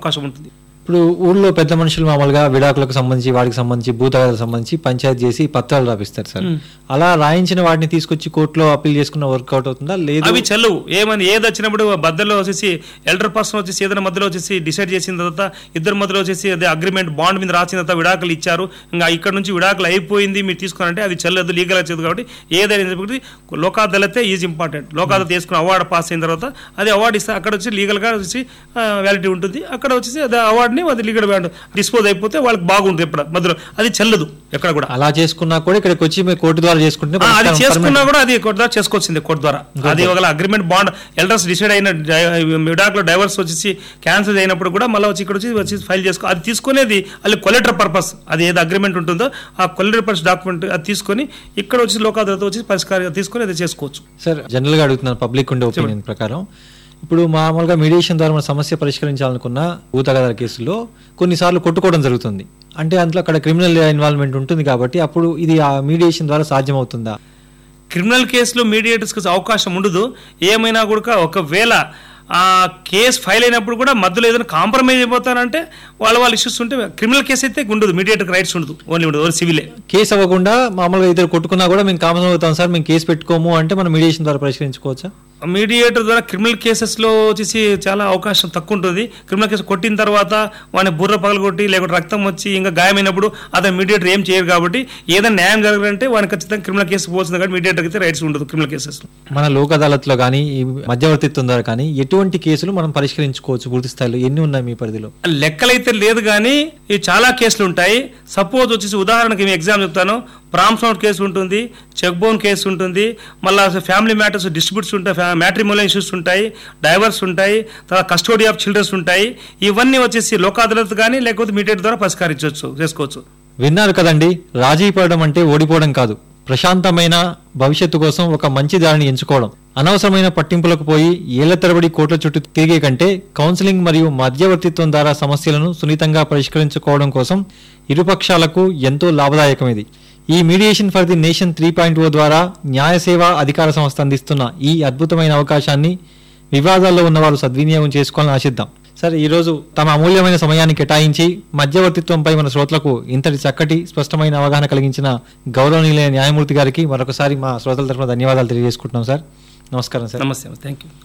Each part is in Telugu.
అవకాశం ఉంటుంది ఇప్పుడు ఊళ్ళో పెద్ద మనుషులు మామూలుగా విడాకులకు సంబంధించి వాటికి సంబంధించి భూతగాలకు సంబంధించి పంచాయతీ చేసి పత్రాలు రాపిస్తారు సార్ అలా రాయించిన వాటిని తీసుకొచ్చి కోర్టులో అప్పీల్ చేసుకున్న వర్కౌట్ అవుతుందా లేదు అవి చెల్లవు ఏమని ఏది వచ్చినప్పుడు మధ్యలో వచ్చేసి ఎల్డర్ పర్సన్ వచ్చేసి ఏదైనా మధ్యలో వచ్చేసి డిసైడ్ చేసిన తర్వాత ఇద్దరు మధ్యలో వచ్చేసి అదే అగ్రిమెంట్ బాండ్ మీద రాసిన తర్వాత విడాకులు ఇచ్చారు ఇంకా ఇక్కడ నుంచి విడాకులు అయిపోయింది మీరు తీసుకోవాలంటే అది చెల్లదు లీగల్ వచ్చేది కాబట్టి ఏదైనా చెప్పి లోకాదాలతే ఈజ్ ఇంపార్టెంట్ లోకాదాలత తీసుకుని అవార్డు పాస్ అయిన తర్వాత అది అవార్డు ఇస్తే అక్కడ వచ్చి లీగల్గా వచ్చి వ్యాలిటీ ఉంటుంది అక్కడ వచ్చేసి అది అవార్డుని అది లీగల్ డిస్పోజ్ అయిపోతే వాళ్ళకి బాగుంటుంది ఎప్పుడు మధ్యలో అది చెల్లదు ఎక్కడ కూడా అలా చేసుకున్నా కూడా ఇక్కడికి వచ్చి మీరు కోర్టు ద్వారా చేసుకుంటే ఆ, అది పరిష్కారం చేసుకున్నా కూడా అది కోర్టు ద్వారా చేసుకోవచ్చింది కోర్టు ద్వారా అది ఒక అగ్రిమెంట్ బాండ్ ఎల్డర్స్ డిసైడ్ అయిన విడాకులో డైవర్స్ వచ్చేసి క్యాన్సిల్ అయినప్పుడు కూడా మళ్ళీ వచ్చి ఇక్కడ వచ్చి వచ్చి ఫైల్ చేసుకో అది తీసుకునేది అది కొలెటర్ పర్పస్ అది ఏదో అగ్రిమెంట్ ఉంటుందో ఆ కొలెటర్ పర్పస్ డాక్యుమెంట్ అది తీసుకొని ఇక్కడ వచ్చి లోకాదాలతో వచ్చి పరిష్కారం తీసుకొని అది చేసుకోవచ్చు సార్ జనరల్ గా అడుగుతున్నాను పబ్లిక్ ఉండే ఒపీనియన్ ప్రకారం ఇప్పుడు మామూలుగా మీడియేషన్ ద్వారా మన సమస్య పరిష్కరించాలనుకున్న భూతగాదాల కేసులో కొన్నిసార్లు కొట్టుకోవడం జరుగుతుంది అంటే అందులో అక్కడ క్రిమినల్ ఇన్వాల్వ్మెంట్ ఉంటుంది కాబట్టి అప్పుడు ఇది ఆ మీడియేషన్ ద్వారా సాధ్యమవుతుందా క్రిమినల్ కేసులో మీడియేటర్స్కి అవకాశం ఉండదు ఏమైనా కూడా ఒకవేళ ఆ కేసు ఫైల్ అయినప్పుడు కూడా మధ్యలో ఏదైనా కాంప్రమైజ్ అయిపోతారంటే వాళ్ళ వాళ్ళ ఇష్యూస్ ఉంటే క్రిమినల్ కేసు అయితే ఉండదు మీడియేటర్ రైట్స్ ఉండదు ఓన్లీ ఉండదు ఓన్లీ సివిలే కేసు అవ్వకుండా మామూలుగా ఇద్దరు కొట్టుకున్నా కూడా మేము కామన్ అవుతాం సార్ మేము కేసు పెట్టుకోము అంటే మనం మీడియేషన్ ద్వారా పరిష్కరించుకోవచ్చా మీడియేటర్ ద్వారా క్రిమినల్ కేసెస్లో వచ్చేసి చాలా అవకాశం తక్కువ ఉంటుంది క్రిమినల్ కేసు కొట్టిన తర్వాత వాడిని బుర్ర పగలగొట్టి లేకుంటే రక్తం వచ్చి ఇంకా గాయమైనప్పుడు అతను మీడియేటర్ ఏం చేయరు కాబట్టి ఏదైనా న్యాయం జరగాలంటే వాడిని ఖచ్చితంగా క్రిమినల్ కేసు పోతుంది కాబట్టి మీడియేటర్కి అయితే రైట్స్ ఉండదు క్రిమినల్ కేసెస్ మన లోక్ అదాలత్లో కానీ ఈ మధ్యవర్తిత్వం ద్వారా కానీ ఎటువంటి కేసులు మనం పరిష్కరించుకోవచ్చు పూర్తి స్థాయిలో ఎన్ని ఉన్నాయి మీ పరిధిలో లెక్కలైతే లేదు కానీ ఈ చాలా కేసులు ఉంటాయి సపోజ్ వచ్చేసి ఉదాహరణకి మీ ఎగ్జామ్ చెప్తాను ప్రామ్స్ అవుట్ కేసు ఉంటుంది చెక్ బౌన్ కేసు ఉంటుంది మళ్ళీ ఫ్యామిలీ మ్యాటర్స్ డిస్ట్రిబ్యూట్స్ ఉంటాయి మ్యాట్రిమోనియల్ ఇష్యూస్ ఉంటాయి డైవర్స్ ఉంటాయి తర్వాత కస్టడీ ఆఫ్ చిల్డ్రన్స్ ఉంటాయి ఇవన్నీ వచ్చేసి లోక్ అదాలత్ కానీ లేకపోతే మీడియేటర్ ద్వారా పరిష్కరించవచ్చు చేసుకోవచ్చు విన్నారు కదండి రాజీ పడడం అంటే ఓడిపోవడం కాదు ప్రశాంతమైన భవిష్యత్తు కోసం ఒక మంచి దారిని ఎంచుకోవడం అనవసరమైన పట్టింపులకు పోయి ఏళ్ల తరబడి కోట్ల చుట్టూ తిరిగే కంటే కౌన్సిలింగ్ మరియు మధ్యవర్తిత్వం ద్వారా సమస్యలను సున్నితంగా పరిష్కరించుకోవడం కోసం ఇరుపక్షాలకు ఎంతో లాభదాయకం ఇది ఈ mediation for the nation three point O ద్వారా న్యాయ సేవా అధికార సంస్థ అందిస్తున్న ఈ అద్భుతమైన అవకాశాన్ని వివాదాల్లో ఉన్నవారు సద్వినియోగం చేసుకోవాలని ఆశిద్దాం సార్ ఈరోజు తమ అమూల్యమైన సమయాన్ని కేటాయించి మధ్యవర్తిత్వంపై మన శ్రోతలకు ఇంతటి చక్కటి స్పష్టమైన అవగాహన కలిగించిన గౌరవనీయులైన న్యాయమూర్తి గారికి మరొకసారి మా శ్రోతల తరఫున ధన్యవాదాలు తెలియజేసుకుంటున్నాం సార్ నమస్కారం సార్ నమస్తే థ్యాంక్ యూ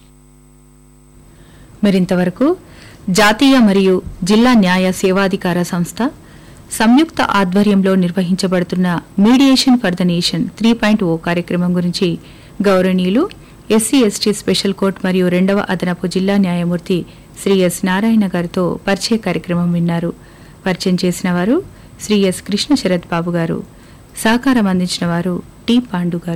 మరింతవరకు జాతీయ మరియు జిల్లా న్యాయ సేవాధికార సంస్థ సంయుక్త ఆధ్వర్యంలో నిర్వహించబడుతున్న mediation for the nation three point O కార్యక్రమం గురించి గౌరవనీయులు ఎస్సీ ఎస్టీ స్పెషల్ కోర్టు మరియు రెండవ అదనపు జిల్లా న్యాయమూర్తి శ్రీ ఎస్ నారాయణ గారితో పరిచయ కార్యక్రమం విన్నారు పరిచయం చేసిన వారు శ్రీ ఎస్ కృష్ణ శరత్ బాబు గారు సహకారం అందించిన వారు టి పాండు గారు